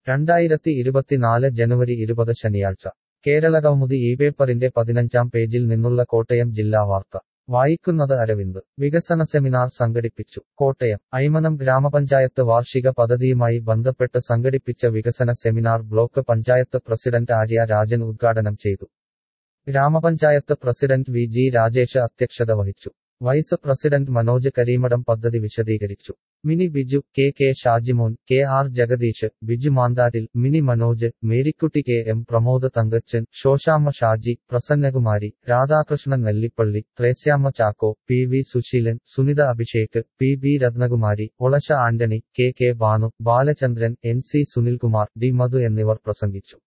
രണ്ടായിരത്തി ഇരുപത്തിനാല് ജനുവരി ഇരുപത് ശനിയാഴ്ച കേരളകൗമുദി ഈ പേപ്പറിന്റെ പതിനഞ്ചാം പേജിൽ നിന്നുള്ള കോട്ടയം ജില്ലാ വാർത്ത വായിക്കുന്നത് അരവിന്ദ് വികസന സെമിനാർ സംഘടിപ്പിച്ചു കോട്ടയം ഐമനം ഗ്രാമപഞ്ചായത്ത് വാർഷിക പദ്ധതിയുമായി ബന്ധപ്പെട്ട് സംഘടിപ്പിച്ച വികസന seminar block panchayat president Arya Rajan ഉദ്ഘാടനം ചെയ്തു ഗ്രാമപഞ്ചായത്ത് പ്രസിഡന്റ് വി ജി രാജേഷ് അധ്യക്ഷത വഹിച്ചു വൈസ് പ്രസിഡന്റ് മനോജ് കരീമഠം പദ്ധതി വിശദീകരിച്ചു Mini Biju K K Shajimon K R Jagadeesh Biju മാന്താരിൽ Mini Manoj Marykutty K M Pramod Thankachan Sosamma Shaji Prasannakumari Radhakrishnan Nellippally Threasiamma Chacko P V Susheelan Sunitha Abhishek P B Rathnakumari Olassa Antony K K Banu Balachandran N C Sunilkumar D Madhu എന്നിവർ പ്രസംഗിച്ചു